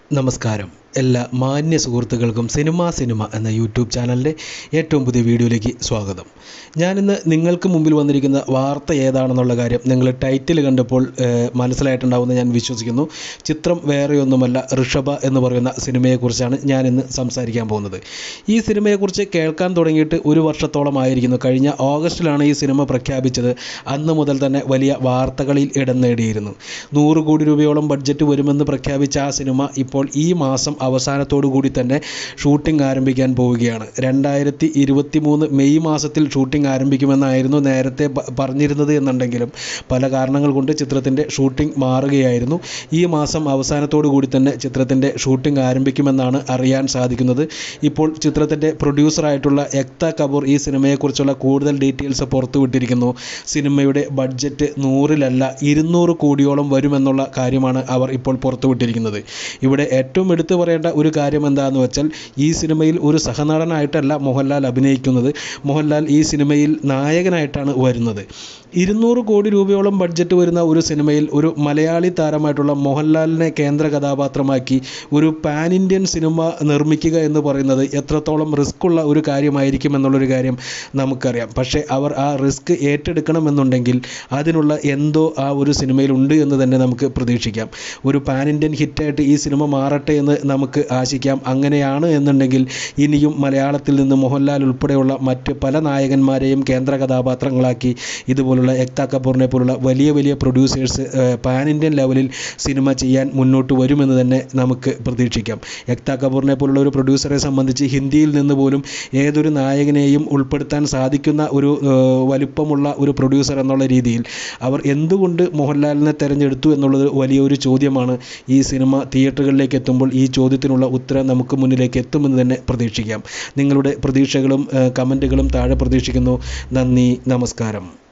നമസ്കാരം എല്ലാ മാന്യ സുഹൃത്തുക്കൾക്കും സിനിമ സിനിമ എന്ന യൂട്യൂബ് ചാനലിൻ്റെ ഏറ്റവും പുതിയ വീഡിയോയിലേക്ക് സ്വാഗതം ഞാനിന്ന് നിങ്ങൾക്ക് മുമ്പിൽ വന്നിരിക്കുന്ന വാർത്ത ഏതാണെന്നുള്ള കാര്യം നിങ്ങൾ ടൈറ്റിൽ കണ്ടപ്പോൾ ഏഹ്, മനസ്സിലായിട്ടുണ്ടാവുമെന്ന് ഞാൻ വിശ്വസിക്കുന്നു ചിത്രം വേറെയൊന്നുമല്ല ഋഷഭ എന്ന് പറയുന്ന സിനിമയെക്കുറിച്ചാണ് ഞാനിന്ന് സംസാരിക്കാൻ പോകുന്നത് ഈ സിനിമയെക്കുറിച്ച് കേൾക്കാൻ തുടങ്ങിയിട്ട് ഒരു വർഷത്തോളമായിരിക്കുന്നു കഴിഞ്ഞ ഓഗസ്റ്റിലാണ് ഈ സിനിമ പ്രഖ്യാപിച്ചത് അന്ന് മുതൽ തന്നെ വലിയ വാർത്തകളിൽ ഇടം നേടിയിരുന്നു നൂറ് കോടി രൂപയോളം ബഡ്ജറ്റ് വരുമെന്ന് പ്രഖ്യാപിച്ച ആ സിനിമ ഇപ്പോൾ ഈ മാസം അവസാനത്തോടു കൂടി തന്നെ ഷൂട്ടിംഗ് ആരംഭിക്കാൻ പോവുകയാണ് രണ്ടായിരത്തി ഇരുപത്തി മൂന്ന് മെയ് മാസത്തിൽ ഷൂട്ടിംഗ് ആരംഭിക്കുമെന്നായിരുന്നു നേരത്തെ പ- പറഞ്ഞിരുന്നത് എന്നുണ്ടെങ്കിലും പല കാരണങ്ങൾ കൊണ്ട് ചിത്രത്തിൻ്റെ ഷൂട്ടിംഗ് മാറുകയായിരുന്നു ഈ മാസം അവസാനത്തോടു കൂടി തന്നെ ചിത്രത്തിൻ്റെ ഷൂട്ടിംഗ് ആരംഭിക്കുമെന്നാണ് അറിയാൻ സാധിക്കുന്നത് ഇപ്പോൾ ചിത്രത്തിൻ്റെ പ്രൊഡ്യൂസറായിട്ടുള്ള എക്ത കപൂർ ഈ സിനിമയെക്കുറിച്ചുള്ള കൂടുതൽ ഡീറ്റെയിൽസ് പുറത്തുവിട്ടിരിക്കുന്നു സിനിമയുടെ ബഡ്ജറ്റ് നൂറിലല്ല ഇരുന്നൂറ് കോടിയോളം വരുമെന്നുള്ള കാര്യമാണ് അവർ ഇപ്പോൾ പുറത്തുവിട്ടിരിക്കുന്നത് ഇവിടെ ഏറ്റവും എടുത്തു പറയേണ്ട ഒരു കാര്യം എന്താണെന്ന് വെച്ചാൽ ഈ സിനിമയിൽ ഒരു സഹനടനായിട്ടല്ല മോഹൻലാൽ അഭിനയിക്കുന്നത് മോഹൻലാൽ ഈ സിനിമയിൽ നായകനായിട്ടാണ് വരുന്നത് ഇരുന്നൂറ് കോടി രൂപയോളം ബഡ്ജറ്റ് വരുന്ന ഒരു സിനിമയിൽ ഒരു മലയാളി താരമായിട്ടുള്ള മോഹൻലാലിനെ കേന്ദ്ര കഥാപാത്രമാക്കി ഒരു പാൻ ഇന്ത്യൻ സിനിമ നിർമ്മിക്കുക എന്ന് പറയുന്നത് എത്രത്തോളം റിസ്ക് ഉള്ള ഒരു കാര്യമായിരിക്കും എന്നുള്ളൊരു കാര്യം നമുക്കറിയാം പക്ഷേ അവർ ആ റിസ്ക് ഏറ്റെടുക്കണമെന്നുണ്ടെങ്കിൽ അതിനുള്ള എന്തോ ആ ഒരു സിനിമയിൽ ഉണ്ട് എന്ന് തന്നെ നമുക്ക് പ്രതീക്ഷിക്കാം ഒരു പാൻ ഇന്ത്യൻ ഹിറ്റായിട്ട് ഈ സിനിമ മാറട്ടെ എന്ന് നമുക്ക് ആശിക്കാം അങ്ങനെയാണ് എന്നുണ്ടെങ്കിൽ ഇനിയും മലയാളത്തിൽ നിന്ന് മോഹൻലാൽ ഉൾപ്പെടെയുള്ള മറ്റ് പല നായകന്മാരെയും കേന്ദ്ര കഥാപാത്രങ്ങളാക്കി ഇതുപോലുള്ള എക്ത കപൂറിനെ പോലുള്ള വലിയ വലിയ പ്രൊഡ്യൂസേഴ്സ് പാൻ ഇന്ത്യൻ ലെവലിൽ സിനിമ ചെയ്യാൻ മുന്നോട്ട് വരുമെന്ന് തന്നെ നമുക്ക് പ്രതീക്ഷിക്കാം എക്ത കപൂറിനെ പോലുള്ള ഒരു പ്രൊഡ്യൂസറെ സംബന്ധിച്ച് ഹിന്ദിയിൽ നിന്ന് പോലും ഏതൊരു നായകനെയും ഉൾപ്പെടുത്താൻ സാധിക്കുന്ന ഒരു ഏഹ്, വലിപ്പമുള്ള ഒരു പ്രൊഡ്യൂസർ എന്നുള്ള രീതിയിൽ അവർ എന്തുകൊണ്ട് മോഹൻലാലിനെ തിരഞ്ഞെടുത്തു എന്നുള്ളത് വലിയൊരു ചോദ്യമാണ് ഈ സിനിമ തിയേറ്ററുകളിലേക്ക് എത്തുമ്പോൾ ഈ ചോദ്യത്തിനുള്ള ഉത്തരം നമുക്ക് മുന്നിലേക്ക് എത്തുമെന്ന് തന്നെ പ്രതീക്ഷിക്കാം നിങ്ങളുടെ പ്രതീക്ഷകളും ഏഹ്, കമൻറ്റുകളും താഴെ പ്രതീക്ഷിക്കുന്നു നന്ദി നമസ്കാരം